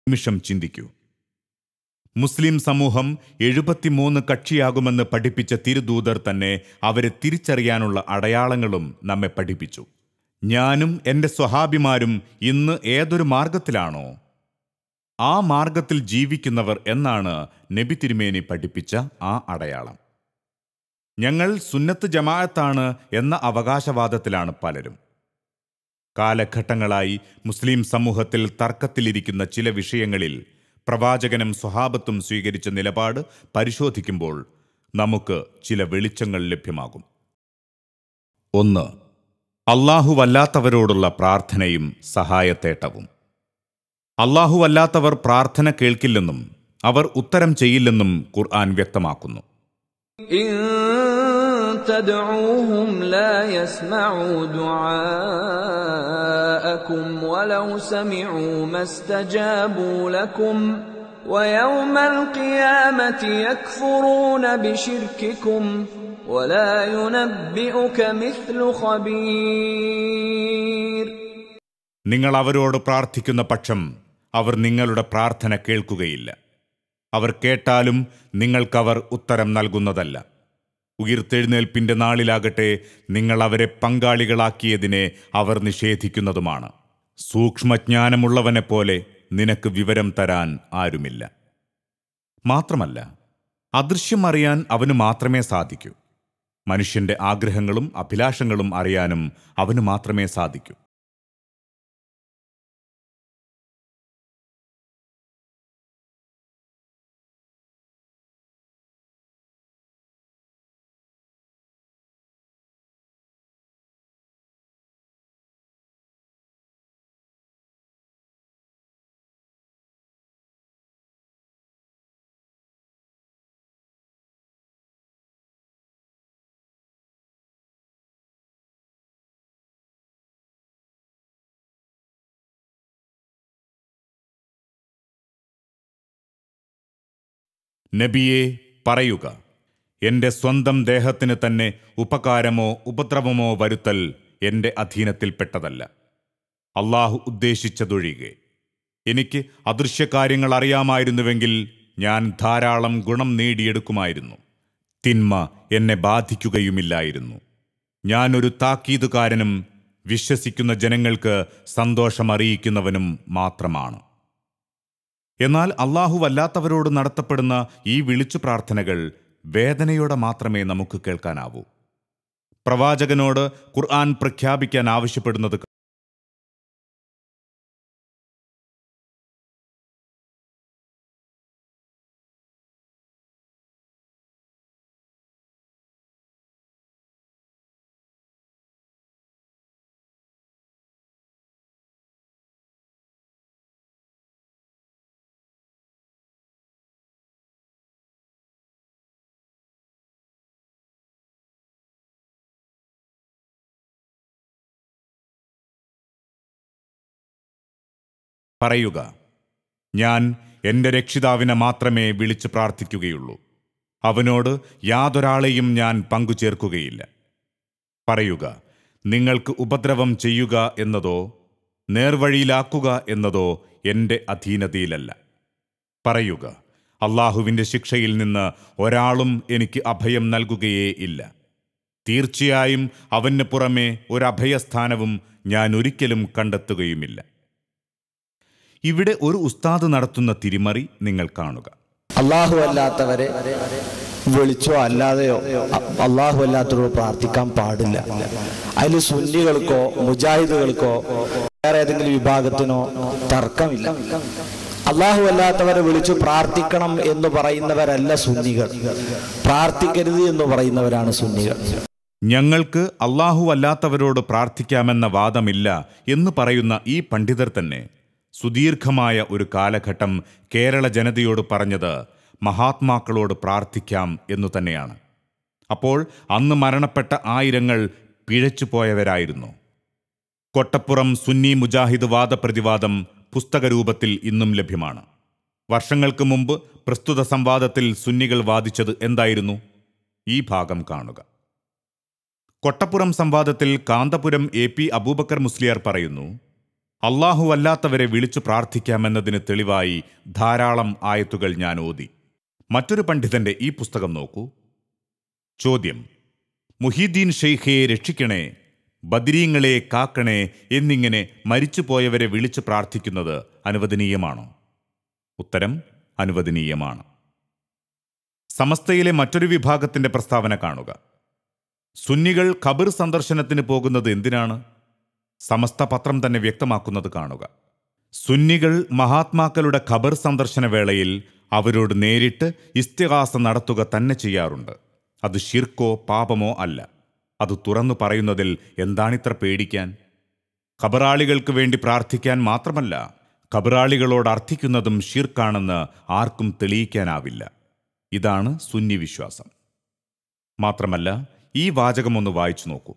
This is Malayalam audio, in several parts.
നിമിഷം ചിന്തിക്കൂ മുസ്ലിം സമൂഹം എഴുപത്തിമൂന്ന് കക്ഷിയാകുമെന്ന് പഠിപ്പിച്ച തിരുദൂതർ തന്നെ അവരെ തിരിച്ചറിയാനുള്ള അടയാളങ്ങളും നമ്മെ പഠിപ്പിച്ചു ഞാനും എൻ്റെ സ്വഹാബിമാരും ഇന്ന് ഏതൊരു മാർഗത്തിലാണോ ആ മാർഗത്തിൽ ജീവിക്കുന്നവർ എന്നാണ് നബി തിരുമേനി പഠിപ്പിച്ച ആ അടയാളം ഞങ്ങൾ സുന്നത്ത് ജമാഅത്താണ് എന്ന അവകാശവാദത്തിലാണ് പലരും കാലഘട്ടങ്ങളായി മുസ്ലിം സമൂഹത്തിൽ തർക്കത്തിലിരിക്കുന്ന ചില വിഷയങ്ങളിൽ പ്രവാചകനും സ്വഹാബത്തും സ്വീകരിച്ച നിലപാട് പരിശോധിക്കുമ്പോൾ നമുക്ക് ചില വെളിച്ചങ്ങൾ ലഭ്യമാകും ഒന്ന് അല്ലാഹുവല്ലാത്തവരോടുള്ള പ്രാർത്ഥനയും സഹായത്തേട്ടവും അല്ലാഹുവല്ലാത്തവർ പ്രാർത്ഥന കേൾക്കില്ലെന്നും അവർ ഉത്തരം ചെയ്യില്ലെന്നും ഖുർആൻ വ്യക്തമാക്കുന്നു إن تدعوهم لا يسمعوا دعاءكم ولو سمعوا ما استجابوا لكم ويوم القيامة يكفرون بشرككم ولا ينبئك مثل خبير നിങ്ങൾ അവരോട് പ്രാർത്ഥിക്കുന്ന പക്ഷം അവർ നിങ്ങളുടെ പ്രാർത്ഥന കേൾക്കുകയില്ല അവർ കേട്ടാലും നിങ്ങൾക്കവർ ഉത്തരം നൽകുന്നതല്ല ഉയിർത്തെഴുന്നേൽപ്പിന്റെ നാളിലാകട്ടെ നിങ്ങൾ അവരെ പങ്കാളികളാക്കിയതിനെ അവർ നിഷേധിക്കുന്നതുമാണ് സൂക്ഷ്മജ്ഞാനമുള്ളവനെപ്പോലെ നിനക്ക് വിവരം തരാൻ ആരുമില്ല മാത്രമല്ല അദൃശ്യം അറിയാൻ അവന് മാത്രമേ സാധിക്കൂ മനുഷ്യന്റെ ആഗ്രഹങ്ങളും അഭിലാഷങ്ങളും അറിയാനും അവന് മാത്രമേ സാധിക്കൂ നബിയെ പറയുക എന്റെ സ്വന്തം ദേഹത്തിന് തന്നെ ഉപകാരമോ ഉപദ്രവമോ വരുത്തൽ എന്റെ അധീനത്തിൽപ്പെട്ടതല്ല അള്ളാഹു ഉദ്ദേശിച്ചതൊഴികെ എനിക്ക് അദൃശ്യകാര്യങ്ങൾ അറിയാമായിരുന്നുവെങ്കിൽ ഞാൻ ധാരാളം ഗുണം നേടിയെടുക്കുമായിരുന്നു തിന്മ എന്നെ ബാധിക്കുകയുമില്ലായിരുന്നു ഞാനൊരു താക്കീതുകാരനും വിശ്വസിക്കുന്ന ജനങ്ങൾക്ക് സന്തോഷമറിയിക്കുന്നവനും മാത്രമാണ് എന്നാൽ അല്ലാഹുവല്ലാത്തവരോട് നടത്തപ്പെടുന്ന ഈ വിളിച്ചു പ്രാർത്ഥനകൾ വേദനയോടെ മാത്രമേ നമുക്ക് കേൾക്കാനാവൂ പ്രവാചകനോട് ഖുർആൻ പ്രഖ്യാപിക്കാൻ ആവശ്യപ്പെടുന്നത് പറയുക ഞാൻ എൻ്റെ രക്ഷിതാവിനെ മാത്രമേ വിളിച്ചു പ്രാർത്ഥിക്കുകയുള്ളൂ അവനോട് യാതൊരാളെയും ഞാൻ പങ്കുചേർക്കുകയില്ല പറയുക നിങ്ങൾക്ക് ഉപദ്രവം ചെയ്യുക എന്നതോ നേർവഴിയിലാക്കുക എന്നതോ എൻ്റെ അധീനതയിലല്ല പറയുക അള്ളാഹുവിൻ്റെ ശിക്ഷയിൽ നിന്ന് ഒരാളും എനിക്ക് അഭയം നൽകുകയേ ഇല്ല തീർച്ചയായും അവന് പുറമെ ഒരു അഭയസ്ഥാനവും ഞാൻ ഒരിക്കലും കണ്ടെത്തുകയുമില്ല ഇവിടെ ഒരു ഉസ്താദ് നടത്തുന്ന തിരിമറി നിങ്ങൾ കാണുക അള്ളാഹു അല്ലാത്തവരെ വിളിച്ചോ അല്ലാതെയോ അ- അള്ളാഹു അല്ലാത്തവരോട് പ്രാർത്ഥിക്കാൻ പാടില്ല അതിൽ സുന്നികൾക്കോ മുജാഹിദുകൾക്കോ വേറെ ഏതെങ്കിലും വിഭാഗത്തിനോ തർക്കമില്ല അള്ളാഹു അല്ലാത്തവരെ വിളിച്ചു പ്രാർത്ഥിക്കണം എന്ന് പറയുന്നവരല്ല സുന്നികൾ പ്രാർത്ഥിക്കരുത് എന്ന് പറയുന്നവരാണ് സുന്നികൾ ഞങ്ങൾക്ക് അള്ളാഹു അല്ലാത്തവരോട് പ്രാർത്ഥിക്കാമെന്ന വാദമില്ല എന്ന് പറയുന്ന ഈ പണ്ഡിതർ തന്നെ സുദീർഘമായ ഒരു കാലഘട്ടം കേരള ജനതയോട് പറഞ്ഞത് മഹാത്മാക്കളോട് പ്രാർത്ഥിക്കാം എന്നു തന്നെയാണ് അപ്പോൾ അന്ന് മരണപ്പെട്ട ആയിരങ്ങൾ പിഴച്ചുപോയവരായിരുന്നു കൊട്ടപ്പുറം സുന്നി മുജാഹിദ് വാദപ്രതിവാദം പുസ്തകരൂപത്തിൽ ഇന്നും ലഭ്യമാണ് വർഷങ്ങൾക്ക് മുമ്പ് പ്രസ്തുത സംവാദത്തിൽ സുന്നികൾ വാദിച്ചത് എന്തായിരുന്നു ഈ ഭാഗം കാണുക കൊട്ടപ്പുറം സംവാദത്തിൽ കാന്തപുരം എ പി അബൂബക്കർ മുസ്ലിയാർ പറയുന്നു അള്ളാഹു അല്ലാത്തവരെ വിളിച്ചു പ്രാർത്ഥിക്കാമെന്നതിന് തെളിവായി ധാരാളം ആയത്തുകൾ ഞാൻ ഓതി മറ്റൊരു പണ്ഡിതന്റെ ഈ പുസ്തകം നോക്കൂ ചോദ്യം മുഹീദ്ദീൻ ഷെയ്ഖയെ രക്ഷിക്കണേ ബദരീങ്ങളെ കാക്കണേ എന്നിങ്ങനെ മരിച്ചുപോയവരെ വിളിച്ചു പ്രാർത്ഥിക്കുന്നത് അനുവദനീയമാണോ ഉത്തരം അനുവദനീയമാണ് സമസ്തയിലെ മറ്റൊരു വിഭാഗത്തിന്റെ പ്രസ്താവന കാണുക സുന്നികൾ ഖബർ സന്ദർശനത്തിന് പോകുന്നത് എന്തിനാണ് സമസ്ത പത്രം തന്നെ വ്യക്തമാക്കുന്നത് കാണുക സുന്നികൾ മഹാത്മാക്കളുടെ ഖബർ സന്ദർശന വേളയിൽ അവരോട് നേരിട്ട് ഇസ്തിഹാസ നടത്തുക തന്നെ ചെയ്യാറുണ്ട് അത് ഷിർക്കോ പാപമോ അല്ല അത് തുറന്നു പറയുന്നതിൽ എന്താണിത്ര പേടിക്കാൻ ഖബറാളികൾക്ക് വേണ്ടി പ്രാർത്ഥിക്കാൻ മാത്രമല്ല ഖബറാളികളോട് അർത്ഥിക്കുന്നതും ഷിർക്കാണെന്ന് ആർക്കും തെളിയിക്കാനാവില്ല ഇതാണ് സുന്നി വിശ്വാസം മാത്രമല്ല ഈ വാചകമൊന്ന് വായിച്ചു നോക്കൂ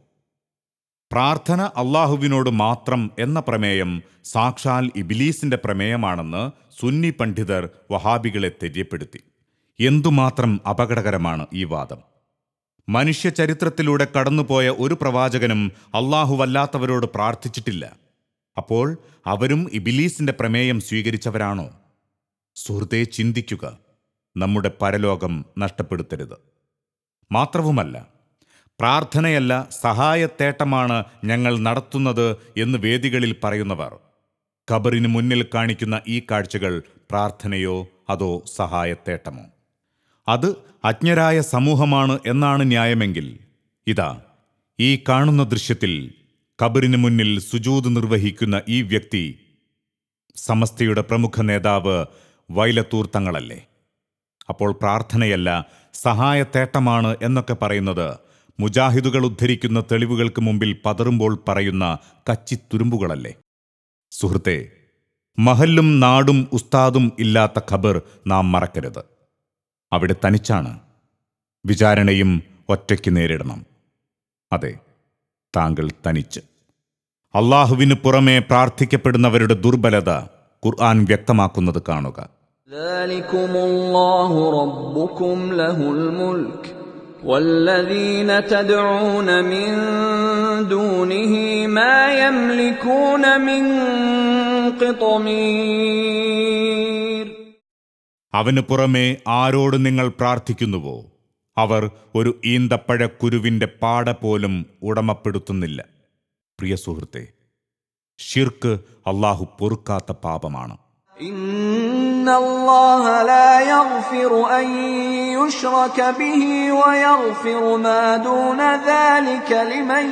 പ്രാർത്ഥന അള്ളാഹുവിനോട് മാത്രം എന്ന പ്രമേയം സാക്ഷാൽ ഇബിലീസിന്റെ പ്രമേയമാണെന്ന് സുന്നി പണ്ഡിതർ വഹാബികളെ തെര്യപ്പെടുത്തി എന്തുമാത്രം അപകടകരമാണ് ഈ വാദം മനുഷ്യ ചരിത്രത്തിലൂടെ കടന്നുപോയ ഒരു പ്രവാചകനും അള്ളാഹുവല്ലാത്തവരോട് പ്രാർത്ഥിച്ചിട്ടില്ല അപ്പോൾ അവരും ഇബിലീസിന്റെ പ്രമേയം സ്വീകരിച്ചവരാണോ സുഹൃത്തെ ചിന്തിക്കുക നമ്മുടെ പരലോകം നഷ്ടപ്പെടുത്തരുത് മാത്രവുമല്ല പ്രാർത്ഥനയല്ല സഹായത്തേട്ടമാണ് ഞങ്ങൾ നടത്തുന്നത് എന്ന് വേദികളിൽ പറയുന്നവർ ഖബറിന് മുന്നിൽ കാണിക്കുന്ന ഈ കാഴ്ചകൾ പ്രാർത്ഥനയോ അതോ സഹായത്തേട്ടമോ അത് അജ്ഞരായ സമൂഹമാണ് എന്നാണ് ന്യായമെങ്കിൽ ഇതാ ഈ കാണുന്ന ദൃശ്യത്തിൽ ഖബറിന് മുന്നിൽ സുജൂത് നിർവഹിക്കുന്ന ഈ വ്യക്തി സമസ്തയുടെ പ്രമുഖ നേതാവ് വൈലത്തൂർ തങ്ങളല്ലേ അപ്പോൾ പ്രാർത്ഥനയല്ല സഹായത്തേട്ടമാണ് എന്നൊക്കെ പറയുന്നത് മുജാഹിദുകൾ ഉദ്ധരിക്കുന്ന തെളിവുകൾക്ക് മുമ്പിൽ പതറുമ്പോൾ പറയുന്ന കച്ചിത്തുരുമ്പുകളല്ലേ സുഹൃത്തെ മഹല്ലും നാടും ഉസ്താദും ഇല്ലാത്ത ഖബർ നാം മറക്കരുത് അവിടെ തനിച്ചാണ് വിചാരണയും ഒറ്റയ്ക്ക് നേരിടണം അതെ താങ്കൾ തനിച്ച് അള്ളാഹുവിന് പുറമെ പ്രാർത്ഥിക്കപ്പെടുന്നവരുടെ ദുർബലത ഖുർആൻ വ്യക്തമാക്കുന്നത് കാണുക ذلكم الله ربكم له الملك والذين تدعون من دونه ما يملكون من قطمير അവന് പുറമെ ആരോട് നിങ്ങൾ പ്രാർത്ഥിക്കുന്നുവോ അവർ ഒരു ഈന്തപ്പഴക്കുരുവിന്റെ പാട പോലും ഉടമപ്പെടുത്തുന്നില്ല പ്രിയ സുഹൃത്തെ ഷിർക്ക് അള്ളാഹു പൊറുക്കാത്ത പാപമാണ് إن الله لا يغفر أن يشرك به ويغفر ما دون ذلك لمن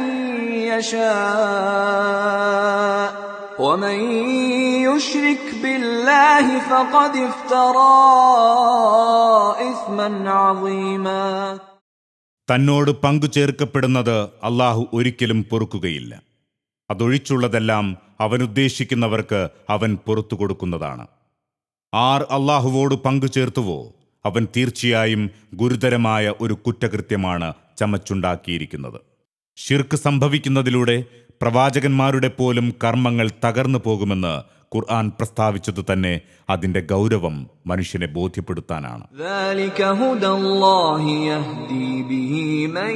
يشاء ومن يشرك بالله فقد افترى إثما عظيما തന്നോട് പങ്കു ചേർക്കപ്പെടുന്നത് അള്ളാഹു ഒരിക്കലും പൊറുക്കുകയില്ല അതൊഴിച്ചുള്ളതെല്ലാം അവനുദ്ദേശിക്കുന്നവർക്ക് അവൻ പുറത്തു കൊടുക്കുന്നതാണ് ആർ അള്ളാഹുവോട് പങ്കു ചേർത്തുവോ അവൻ തീർച്ചയായും ഗുരുതരമായ ഒരു കുറ്റകൃത്യമാണ് ചമച്ചുണ്ടാക്കിയിരിക്കുന്നത് ഷിർക്ക് സംഭവിക്കുന്നതിലൂടെ പ്രവാചകന്മാരുടെ പോലും കർമ്മങ്ങൾ തകർന്നു പോകുമെന്ന് ഖുർആൻ പ്രസ്താവിച്ചത് തന്നെ അതിന്റെ ഗൗരവം മനുഷ്യനെ ബോധ്യപ്പെടുത്താനാണ് ذلك هدى الله يهدي به من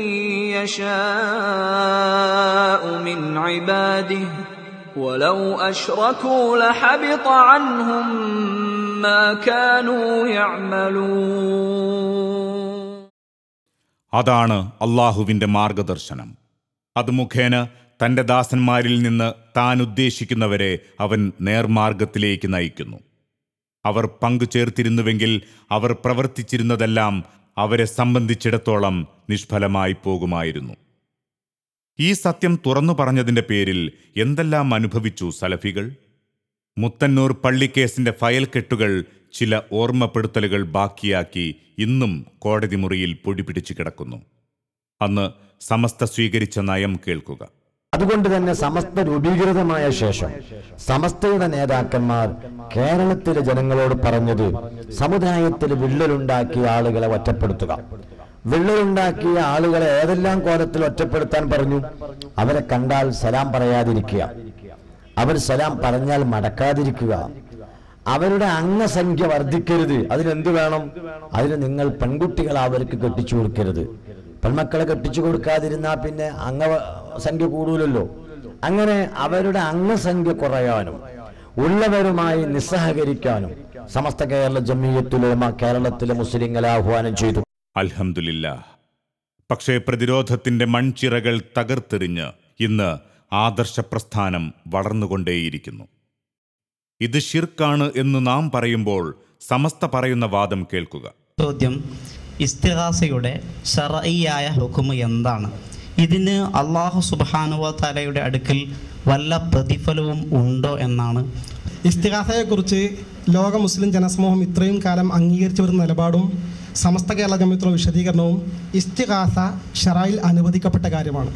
يشاء من عباده ولو أشركوا لحبط عنهم ما كانوا يعملون അതാണ് അള്ളാഹുവിന്റെ മാർഗദർശനം അത് മുഖേന തന്റെ ദാസന്മാരിൽ നിന്ന് താൻ ഉദ്ദേശിക്കുന്നവരെ അവൻ നേർമാർഗത്തിലേക്ക് നയിക്കുന്നു അവർ പങ്കു ചേർത്തിരുന്നുവെങ്കിൽ അവർ പ്രവർത്തിച്ചിരുന്നതെല്ലാം അവരെ സംബന്ധിച്ചിടത്തോളം നിഷ്ഫലമായി പോകുമായിരുന്നു ഈ സത്യം തുറന്നു പറഞ്ഞതിന്റെ പേരിൽ എന്തെല്ലാം അനുഭവിച്ചു സലഫികൾ മുത്തന്നൂർ പള്ളിക്കേസിന്റെ ഫയൽ കെട്ടുകൾ ചില ഓർമ്മപ്പെടുത്തലുകൾ ബാക്കിയാക്കി ഇന്നും കോടതി മുറിയിൽ പൊടിപിടിച്ചു കിടക്കുന്നു അന്ന് സമസ്ത സ്വീകരിച്ച നയം കേൾക്കുക അതുകൊണ്ട് തന്നെ സമസ്ത രൂപീകൃതമായ ശേഷം സമസ്തയുടെ നേതാക്കന്മാർ കേരളത്തിലെ ജനങ്ങളോട് പറഞ്ഞത് സമുദായത്തിൽ വിള്ളലുണ്ടാക്കിയ ആളുകളെ ഒറ്റപ്പെടുത്തുക വിള്ളലുണ്ടാക്കിയ ആളുകളെ ഏതെല്ലാം കോലത്തിൽ ഒറ്റപ്പെടുത്താൻ പറഞ്ഞു അവരെ കണ്ടാൽ സലാം പറയാതിരിക്കുക അവർ സലാം പറഞ്ഞാൽ മടക്കാതിരിക്കുക അവരുടെ അംഗസംഖ്യ വർദ്ധിക്കരുത് അതിനെന്ത് വേണം അതിന് നിങ്ങൾ പെൺകുട്ടികളെ അവർക്ക് കെട്ടിച്ചു കൊടുക്കരുത് പെൺമക്കളെ കെട്ടിച്ചു കൊടുക്കാതിരുന്നാൽ പിന്നെ അംഗ സംഖ്യ കൂടൂലല്ലോ അങ്ങനെ അവരുടെ അംഗസംഖ്യ കുറയാനും ഉള്ളവരുമായി നിസ്സഹകരിക്കാനും സമസ്ത കേരള ജമീയത്തുലേമ കേരളത്തിലെ മുസ്ലിങ്ങളെ ആഹ്വാനം ചെയ്തു അൽഹംദുലില്ല പക്ഷേ പ്രതിരോധത്തിന്റെ മൺചിറകൾ തകർത്തെറിഞ്ഞ് ഇന്ന് ആദർശ പ്രസ്ഥാനം വളർന്നുകൊണ്ടേയിരിക്കുന്നു ഇത് ഷിർക്കാണ് എന്ന് നാം പറയുമ്പോൾ സമസ്ത പറയുന്ന വാദം കേൾക്കുക ചോദ്യം ഇസ്തിഹാസയുടെ ഷറയ്യായ ഹുക്കുമ് എന്താണ് ഇതിന് അള്ളാഹു സുബാനുവ തലയുടെ അടുക്കൽ വല്ല പ്രതിഫലവും ഉണ്ടോ എന്നാണ് ഇസ്തിഹാസയെക്കുറിച്ച് ലോക മുസ്ലിം ജനസമൂഹം ഇത്രയും കാലം അംഗീകരിച്ചു വരുന്ന നിലപാടും സമസ്ത കേരള ജമിയത്തുള്ള വിശദീകരണവും ഇസ്തിഹാസ ഷറായിൽ അനുവദിക്കപ്പെട്ട കാര്യമാണ്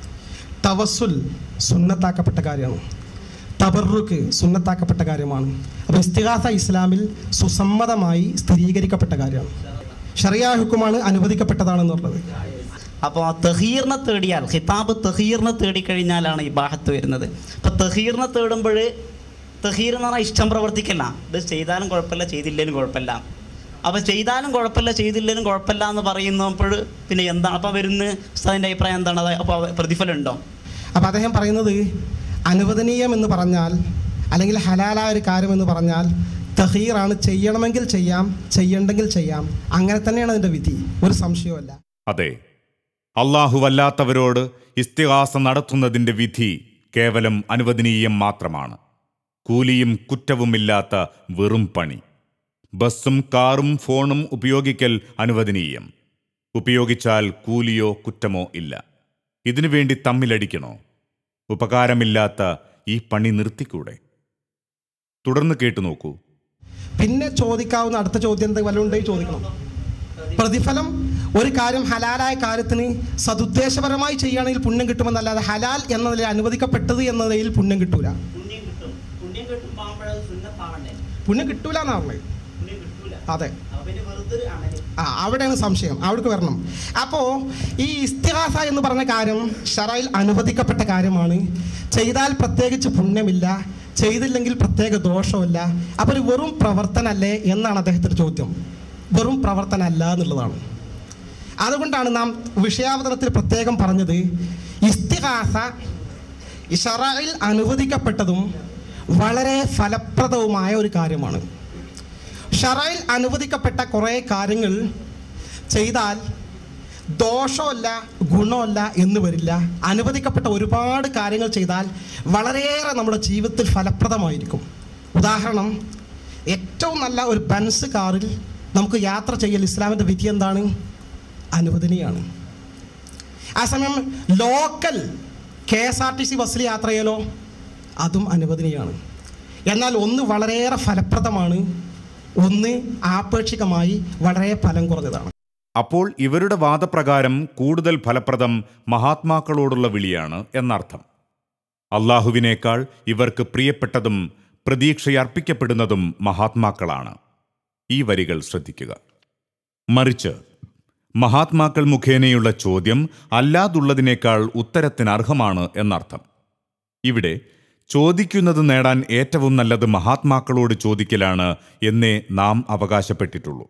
തവസുൽ സുന്നത്താക്കപ്പെട്ട കാര്യമാണ് തബറുക്ക് സുന്നത്താക്കപ്പെട്ട കാര്യമാണ് അപ്പോൾ ഇസ്തിഹാസ ഇസ്ലാമിൽ സുസമ്മതമായി സ്ഥിരീകരിക്കപ്പെട്ട കാര്യമാണ് ഷറിയ ഹുക്കുമാണ് അനുവദിക്കപ്പെട്ടതാണെന്നുള്ളത് അപ്പോൾ തഹീറിനെ തേടിയാൽ ഖിതാബ് തഹീറിനെ തേടിക്കഴിഞ്ഞാലാണ് ഈ ബാഹത്ത് വരുന്നത് അപ്പോൾ തഹീറിനെ തേടുമ്പോൾ തഹീർ എന്ന് പറഞ്ഞാൽ ഇഷ്ടം പ്രവർത്തിക്കല്ല ഇത് ചെയ്താലും കുഴപ്പമില്ല ചെയ്തില്ലേലും കുഴപ്പമില്ല അപ്പോൾ ചെയ്താലും കുഴപ്പമില്ല ചെയ്തില്ലേലും കുഴപ്പമില്ല എന്ന് പറയുന്നപ്പോൾ പിന്നെ എന്താണ് അപ്പോൾ വരുന്ന ഉസ്താദിൻ്റെ അഭിപ്രായം എന്താണ് അത് അപ്പോൾ പ്രതിഫലം ഉണ്ടോ അപ്പോൾ അദ്ദേഹം പറയുന്നത് അനുവദനീയം എന്ന് പറഞ്ഞാൽ അല്ലെങ്കിൽ ഹലാലായ ഒരു കാര്യം എന്ന് പറഞ്ഞാൽ തഹീറാണ് ചെയ്യണമെങ്കിൽ ചെയ്യാം ചെയ്യണ്ടെങ്കിൽ ചെയ്യാം അങ്ങനെ തന്നെയാണ് അതിൻ്റെ വിധി ഒരു സംശയവുമല്ല അതെ അല്ലാഹുവല്ലാത്തവരോട് ഇസ്തിഹാസ നടത്തുന്നതിന്റെ വിധി കേവലം അനുവദനീയം മാത്രമാണ് കൂലിയും കുറ്റവുമില്ലാത്ത വെറും പണി ബസ്സും കാറും ഫോണും ഉപയോഗിക്കൽ അനുവദനീയം ഉപയോഗിച്ചാൽ കൂലിയോ കുറ്റമോ ഇല്ല ഇതിനു വേണ്ടി തമ്മിലടിക്കണോ ഉപകാരമില്ലാത്ത ഈ പണി നിർത്തിക്കൂടെ തുടർന്ന് കേട്ടു നോക്കൂ പിന്നെ ചോദിക്കാവുന്ന അടുത്ത ചോദ്യം എന്ത് വല്ലതുണ്ടെങ്കിൽ ചോദിക്കണം പ്രതിഫലം ഒരു കാര്യം ഹലാലായ കാര്യത്തിന് സതുദ്ദേശപരമായി ചെയ്യുകയാണെങ്കിൽ പുണ്യം കിട്ടുമെന്നല്ലാതെ ഹലാൽ എന്നതിൽ അനുവദിക്കപ്പെട്ടത് എന്നതിൽ പുണ്യം കിട്ടൂല പുണ്യം കിട്ടും പുണ്യം കിട്ടുമ്പോൾ സുന്നത്താവണ്ടേ പുണ്യം കിട്ടൂല എന്നാണ് പറഞ്ഞത് പുണ്യം കിട്ടൂല അതെ അപ്പോൾ പിന്നെ വെറുതെ അമല് ആ അവിടെയാണ് സംശയം അവിടേക്ക് വരണം അപ്പോൾ ഈ ഇസ്തിഹാസ എന്ന് പറഞ്ഞ കാര്യം ഷറയിൽ അനുവദിക്കപ്പെട്ട കാര്യമാണ് ചെയ്താൽ പ്രത്യേകിച്ച് പുണ്യമില്ല ചെയ്തില്ലെങ്കിൽ പ്രത്യേക ദോഷമില്ല അപ്പോൾ ഒരു വെറും പ്രവർത്തനല്ലേ എന്നാണ് അദ്ദേഹത്തിൻ്റെ ചോദ്യം വെറും പ്രവർത്തനമല്ല എന്നുള്ളതാണ് അതുകൊണ്ടാണ് നാം വിഷയാവതരണത്തിൽ പ്രത്യേകം പറഞ്ഞത് ഇസ്തിഹാസ ഷറയിൽ അനുവദിക്കപ്പെട്ടതും വളരെ ഫലപ്രദവുമായ ഒരു കാര്യമാണ് ഷറയിൽ അനുവദിക്കപ്പെട്ട കുറേ കാര്യങ്ങൾ ചെയ്താൽ ദോഷമല്ല ഗുണമല്ല എന്ന് വരില്ല അനുവദിക്കപ്പെട്ട ഒരുപാട് കാര്യങ്ങൾ ചെയ്താൽ വളരെയേറെ നമ്മുടെ ജീവിതത്തിൽ ഫലപ്രദമായിരിക്കും ഉദാഹരണം ഏറ്റവും നല്ല ഒരു ബൻസ് കാറിൽ നമുക്ക് യാത്ര ചെയ്യൽ ഇസ്ലാമിൻ്റെ വിധി എന്താണ് അനുവദനീയാണ് ആ സമയം local K S R T C ബസ്സിൽ യാത്ര ചെയ്യലോ അതും അനുവദനീയാണ് എന്നാൽ ഒന്ന് വളരെയേറെ ഫലപ്രദമാണ് ഒന്ന് ആപേക്ഷികമായി വളരെ ഫലം കുറഞ്ഞതാണ് അപ്പോൾ ഇവരുടെ വാദപ്രകാരം കൂടുതൽ ഫലപ്രദം മഹാത്മാക്കളോടുള്ള വിളിയാണ് എന്നർത്ഥം അള്ളാഹുവിനേക്കാൾ ഇവർക്ക് പ്രിയപ്പെട്ടതും പ്രതീക്ഷയർപ്പിക്കപ്പെടുന്നതും മഹാത്മാക്കളാണ് ഈ വരികൾ ശ്രദ്ധിക്കുക മറിച്ച് മഹാത്മാക്കൾ മുഖേനയുള്ള ചോദ്യം അല്ലാതുള്ളതിനേക്കാൾ ഉത്തരത്തിന് അർഹമാണ് എന്നർത്ഥം ഇവിടെ ചോദിക്കുന്നത് നേടാൻ ഏറ്റവും നല്ലത് മഹാത്മാക്കളോട് ചോദിക്കലാണ് എന്നേ നാം അവകാശപ്പെട്ടിട്ടുള്ളൂ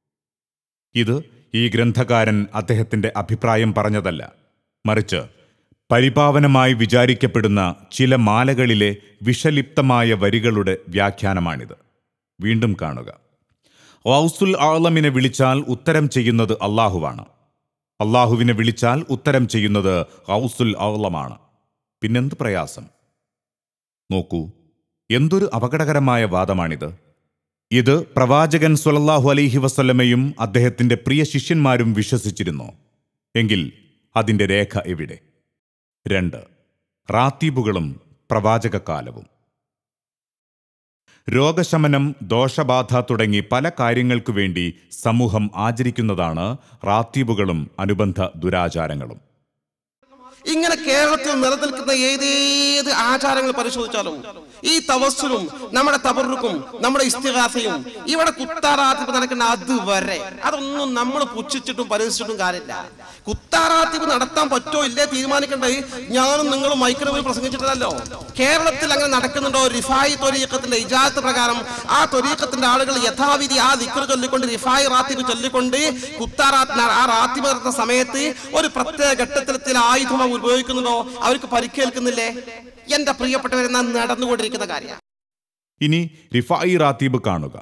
ഇത് ഈ ഗ്രന്ഥകാരൻ അദ്ദേഹത്തിന്റെ അഭിപ്രായം പറഞ്ഞതല്ല മറിച്ച് പരിപാവനമായി വിചാരിക്കപ്പെടുന്ന ചില മാലകളിലെ വിഷലിപ്തമായ വരികളുടെ വ്യാഖ്യാനമാണിത് വീണ്ടും കാണുക ഔസുൽ ആളമിനെ വിളിച്ചാൽ ഉത്തരം ചെയ്യുന്നത് അള്ളാഹുവാണ് അള്ളാഹുവിനെ വിളിച്ചാൽ ഉത്തരം ചെയ്യുന്നത് ഔസുൽ ഔളമാണ് പിന്നെന്ത് പ്രയാസം നോക്കൂ എന്തൊരു അപകടകരമായ വാദമാണിത് ഇത് പ്രവാചകൻ സ്വലല്ലാഹു അലൈഹി വസല്ലമയും അദ്ദേഹത്തിന്റെ പ്രിയ ശിഷ്യന്മാരും വിശ്വസിച്ചിരുന്നോ എങ്കിൽ അതിന്റെ രേഖ എവിടെ രണ്ട് റാത്തീബുകളും പ്രവാചകകാലവും രോഗശമനം ദോഷബാധ തുടങ്ങി പല കാര്യങ്ങൾക്കു വേണ്ടി സമൂഹം ആചരിക്കുന്നതാണ് റാത്തീബുകളും അനുബന്ധ ദുരാചാരങ്ങളും ഇങ്ങനെ കേരളത്തിൽ നിലനിൽക്കുന്ന ഏതേത് ആചാരങ്ങൾ പരിശോധിച്ചാലും ഈ തവസ്സുലും നമ്മുടെ തബറുക്കും നമ്മുടെ ഇസ്തിഹാസയും ഇവിടെ കുത്താറാത്തിപ്പ് നടക്കുന്ന അതുവരെ അതൊന്നും നമ്മൾ പുച്ഛിച്ചിട്ടും പരിഹസിച്ചിട്ടും കാര്യമില്ല കുത്താറാത്തിപ്പ് നടത്താൻ പറ്റോ ഇല്ലേ തീരുമാനിക്കേണ്ടത് ഞാനും നിങ്ങളും മൈക്രോവേവ് പ്രസംഗിച്ചിട്ടില്ലല്ലോ കേരളത്തിൽ അങ്ങനെ നടക്കുന്നുണ്ടോ റിഫായി തൊരീക്കത്തിന്റെ ഇജാത്ത് പ്രകാരം ആ തൊരീക്കത്തിന്റെ ആളുകൾ യഥാവിധി ആ ദിക്കർ ചൊല്ലിക്കൊണ്ട് റിഫായി റാത്തിബ് ചൊല്ലിക്കൊണ്ട് കുത്താറാത്ത് ആ റാത്തിബ് നടത്തുന്ന സമയത്ത് ഒരു പ്രത്യേക ഘട്ടത്തിൽ ചില ആയുധം അവർ ഉപയോഗിക്കുന്നുണ്ടോ അവർക്ക് പരിക്കേൽക്കുന്നില്ലേ എന്റെ പ്രിയപ്പെട്ടവരെന്നാ നടന്നുകൊണ്ടിരിക്കുന്ന കാര്യം ഇനി റിഫായി റാത്തീബ് കാണുക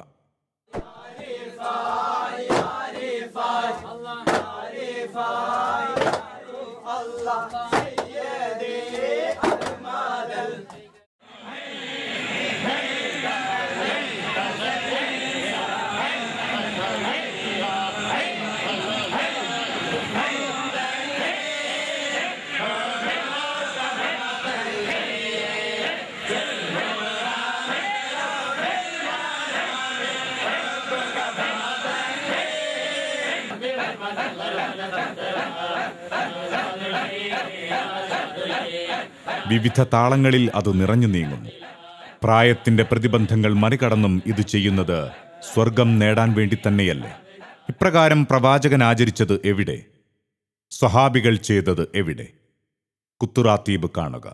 വിവിധ താളങ്ങളിൽ അത് നിറഞ്ഞു നീങ്ങുന്നു പ്രായത്തിന്റെ പ്രതിബന്ധങ്ങൾ മറികടന്നും ഇത് ചെയ്യുന്നത് സ്വർഗം നേടാൻ വേണ്ടി തന്നെയല്ലേ ഇപ്രകാരം പ്രവാചകൻ ആചരിച്ചത് എവിടെ സ്വഹാബികൾ ചെയ്തത് എവിടെ കുത്തുറാത്തീബ് കാണുക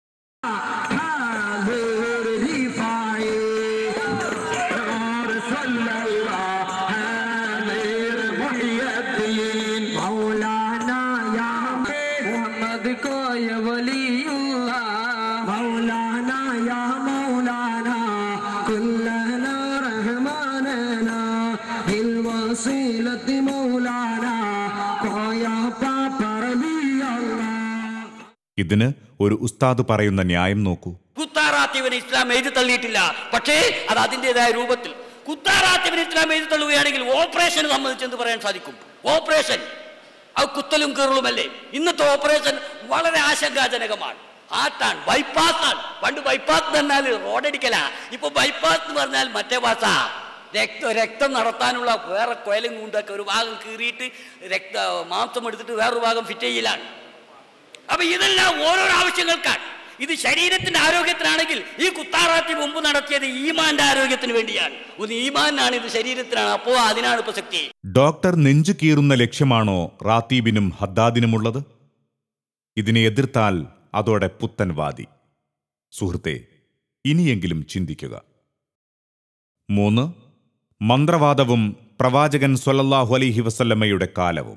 मौलाना या मोहम्मद को ये वलीउल्लाह मौलाना या मौलाना कुल्लना रहमानना दिल वसीलत मौलाना कोया पापा रबी अल्लाह ഇതിന് ഒരു ഉസ്താദ് പറയുന്ന ന്യായം നോക്കൂ കുത്താറാത്തീവിന് ഇസ്ലാം എഴുതി തള്ളിയിട്ടില്ല പക്ഷേ അത് അതിൻ്റെതായ രൂപത്തിൽ കുത്താറാത്തീവിന് ഇസ്ലാം എഴുതി തള്ളുകയാണെങ്കിൽ ഓപ്പറേഷൻ സംബന്ധിച്ച് എന്ത് പറയാൻ സാധിക്കും ഓപ്പറേഷൻ അത് കുത്തലും കീറലുമല്ലേ ഇന്നത്തെ ഓപ്പറേഷൻ വളരെ ആശങ്കാജനകമാണ് ആട്ടാണ് ബൈപ്പാസാണ് പണ്ട് ബൈപ്പാസ് എന്ന് പറഞ്ഞാൽ റോഡടിക്കലാ ഇപ്പൊ ബൈപ്പാസ് എന്ന് പറഞ്ഞാൽ മറ്റേ ഭാഷ രക്ത രക്തം നടത്താനുള്ള വേറെ കൊയലും കൊണ്ടൊക്കെ ഒരു ഭാഗം കീറിയിട്ട് രക്ത മാംസം എടുത്തിട്ട് വേറൊരു ഭാഗം ഫിറ്റ് ചെയ്യലാണ് അപ്പൊ ഇതെല്ലാം ഓരോരോ ആവശ്യങ്ങൾക്കാണ് ഇത് ശരീരത്തിന്റെ ആരോഗ്യത്തിനാണെങ്കിൽ ഈ കുത്താറാത്തി മുമ്പ് നടത്തിയത് ഈമാന്റെ ആരോഗ്യത്തിന് വേണ്ടിയാണ് ഒന്ന് ഈമാനാണ് ഇത് ശരീരത്തിനാണ് അപ്പോ അതിനാണ് പ്രസക്തി ഡോക്ടർ നെഞ്ചു കീറുന്ന ലക്ഷ്യമാണോ റാത്തീബിനും ഹദ്ദാദിനുമുള്ളത് ഇതിനെ എതിർത്താൽ അതോടെ പുത്തൻ വാദി സുഹൃത്തെ ഇനിയെങ്കിലും ചിന്തിക്കുക മൂന്ന് മന്ത്രവാദവും പ്രവാചകൻ സ്വല്ലല്ലാഹു അലൈഹി വസല്ലമ്മയുടെ കാലവും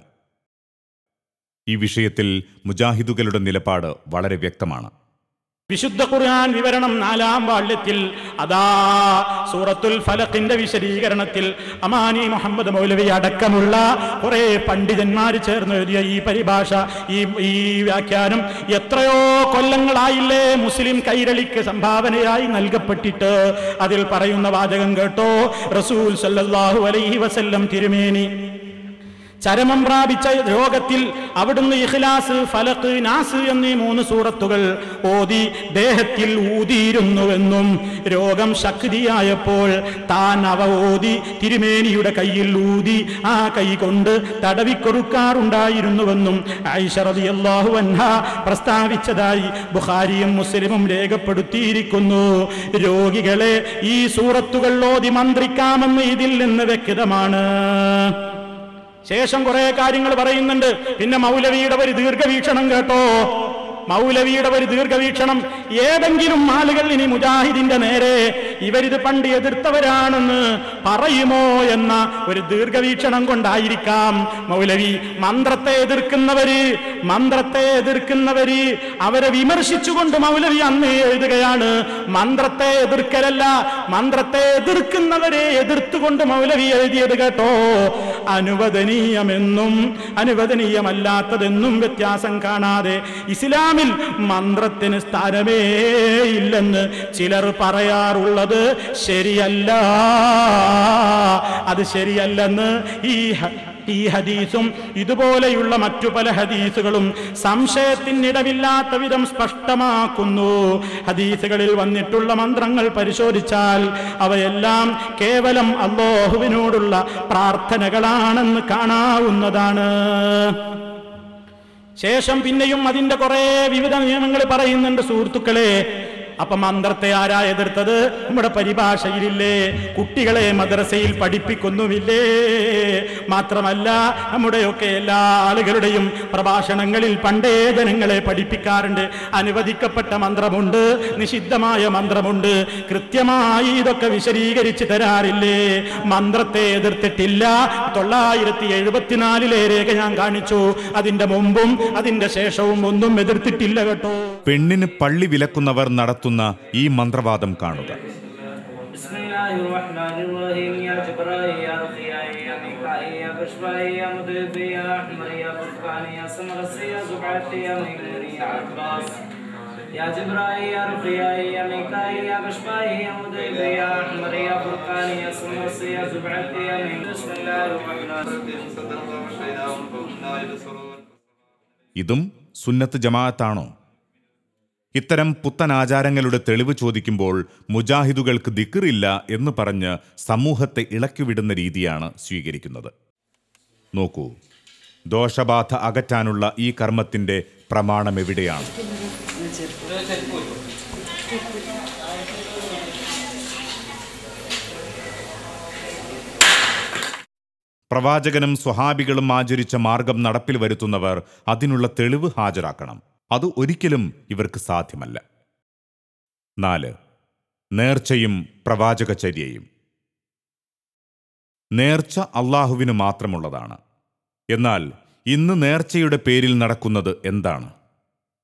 ഈ വിഷയത്തിൽ മുജാഹിദുകളുടെ നിലപാട് വളരെ വ്യക്തമാണ് വിശുദ്ധ ഖുർആൻ വിവരണം നാലാം വാള്യത്തിൽ അതാ സൂറത്തുൽ ഫലഖിന്റെ വിശദീകരണത്തിൽ അമാനി മുഹമ്മദ് മൗലവി അടക്കമുള്ള കുറെ പണ്ഡിതന്മാർ ചേർന്ന് എഴുതിയ ഈ പരിഭാഷ ഈ ഈ വ്യാഖ്യാനം എത്രയോ കൊല്ലങ്ങളായില്ലേ മുസ്ലിം കൈരളിക്ക് സംഭാവനയായി നൽകപ്പെട്ടിട്ട് അതിൽ പറയുന്ന വാചകം കേട്ടോ റസൂൽ സല്ലല്ലാഹു അലൈഹി വസല്ലം തിരുമേനി ചരമം പ്രാപിച്ച രോഗത്തിൽ അവിടുന്ന് ഇഖ്ലാസ് ഫലക്ക് നാസ് എന്നീ മൂന്ന് സൂറത്തുകൾ ഓതി ദേഹത്തിൽ ഊതിയിരുന്നുവെന്നും രോഗം ശക്തിയായപ്പോൾ താൻ അവ ഓതി തിരുമേനിയുടെ കയ്യിൽ ഊതി ആ കൈ കൊണ്ട് തടവിക്കൊടുക്കാറുണ്ടായിരുന്നുവെന്നും ഐഷറതിയല്ലാഹു അൻഹ പ്രസ്താവിച്ചതായി ബുഖാരിയും മുസ്ലിമും രേഖപ്പെടുത്തിയിരിക്കുന്നു രോഗികളെ ഈ സൂറത്തുകൾ ഓതി മന്ത്രിക്കാമെന്ന് ഇതിൽ നിന്ന് വ്യക്തമാണ് ശേഷം കുറെ കാര്യങ്ങൾ പറയുന്നുണ്ട് പിന്നെ മൗലവിയുടെ ഒരു ദീർഘവീക്ഷണം കേട്ടോ മൗലവിയുടെ ഒരു ദീർഘവീക്ഷണം ഏതെങ്കിലും ആളുകൾ ഇനി മുജാഹിദിന്റെ നേരെ ഇവരിത് പണ്ട് എതിർത്തവരാണെന്ന് പറയുമോ എന്ന ഒരു ദീർഘവീക്ഷണം കൊണ്ടായിരിക്കാം മൗലവി മന്ത്രത്തെ എതിർക്കുന്നവര് മന്ത്രത്തെ എതിർക്കുന്നവര് അവരെ വിമർശിച്ചുകൊണ്ട് മൗലവി അന്ന് എഴുതുകയാണ് മന്ത്രത്തെ എതിർക്കലല്ല മന്ത്രത്തെ എതിർക്കുന്നവരെ എതിർത്തുകൊണ്ട് മൗലവി എഴുതിയത് കേട്ടോ അനുവദനീയമെന്നും അനുവദനീയമല്ലാത്തതെന്നും വ്യത്യാസം കാണാതെ ഇസ്ലാമിൽ മന്ത്രത്തിന് സ്ഥാനമേ ഇല്ലെന്ന് ചിലർ പറയാറുള്ളത് ശരിയല്ല അത് ശരിയല്ലെന്ന് ഈ ഹ- ഈ ഹദീസും ഇതുപോലെയുള്ള മറ്റു പല ഹദീസുകളും സംശയത്തിനിടമില്ലാത്ത വിധം സ്പഷ്ടമാക്കുന്നു ഹദീസുകളിൽ വന്നിട്ടുള്ള മന്ത്രങ്ങൾ പരിശോധിച്ചാൽ അവയെല്ലാം കേവലം അള്ളാഹുവിനോടുള്ള പ്രാർത്ഥനകളാണെന്ന് കാണാവുന്നതാണ് ശേഷം പിന്നെയും അതിന്റെ കുറെ വിവിധ നിയമങ്ങൾ പറയുന്നുണ്ട് സുഹൃത്തുക്കളെ അപ്പൊ മന്ത്രത്തെ ആരാ എതിർത്തത് നമ്മുടെ പരിഭാഷയിലില്ലേ കുട്ടികളെ മദ്രസയിൽ പഠിപ്പിക്കുന്നുമില്ലേ മാത്രമല്ല നമ്മുടെയൊക്കെ എല്ലാ ആളുകളുടെയും പ്രഭാഷണങ്ങളിൽ പണ്ടേ ജനങ്ങളെ പഠിപ്പിക്കാറുണ്ട് അനുവദിക്കപ്പെട്ട മന്ത്രമുണ്ട് നിഷിദ്ധമായ മന്ത്രമുണ്ട് കൃത്യമായി ഇതൊക്കെ വിശദീകരിച്ച് തരാറില്ലേ മന്ത്രത്തെ എതിർത്തിട്ടില്ല തൊള്ളായിരത്തി എഴുപത്തിനാലിലെ രേഖ ഞാൻ കാണിച്ചു അതിന്റെ മുമ്പും അതിന്റെ ശേഷവും ഒന്നും എതിർത്തിട്ടില്ല കേട്ടോ പെണ്ണിന് പള്ളി വിലക്കുന്നവർ നടത്തുന്ന ഈ മന്ത്രവാദം കാണുക بسم الله الرحمن الرحيم يا جبرائيل يا رقيائي يا ميكائيل يا بشرائي يا مدربي يا أحمر يا فرقاني يا سمرسي يا زبعتي يا ميموني يا عباس يا جبرائيل يا رقيائي يا ميكائيل يا بشرائي يا مدربي يا أحمر يا فرقاني يا سمرسي يا زبعتي يا ميموني بسم الله الرحمن الرحيم صدق الله وشهدهم فهم لا يبصرون ഇതും സുന്നത്ത് ജമാഅത്താണോ ഇത്തരം പുത്തൻ ആചാരങ്ങളുടെ തെളിവ് ചോദിക്കുമ്പോൾ മുജാഹിദുകൾക്ക് ദിക്കറില്ല എന്ന് പറഞ്ഞ് സമൂഹത്തെ ഇളക്കിവിടുന്ന രീതിയാണ് സ്വീകരിക്കുന്നത് നോക്കൂ ദോഷബാധ അകറ്റാനുള്ള ഈ കർമ്മത്തിന്റെ പ്രമാണം എവിടെയാണ് പ്രവാചകനും സ്വഹാബികളും ആചരിച്ച മാർഗം നടപ്പിൽ വരുത്തുന്നവർ അതിനുള്ള തെളിവ് ഹാജരാക്കണം അത് ഒരിക്കലും ഇവർക്ക് സാധ്യമല്ല നാല് നേർച്ചയും പ്രവാചകചര്യയും നേർച്ച അള്ളാഹുവിന് മാത്രമുള്ളതാണ് എന്നാൽ ഇന്ന് നേർച്ചയുടെ പേരിൽ നടക്കുന്നത് എന്താണ്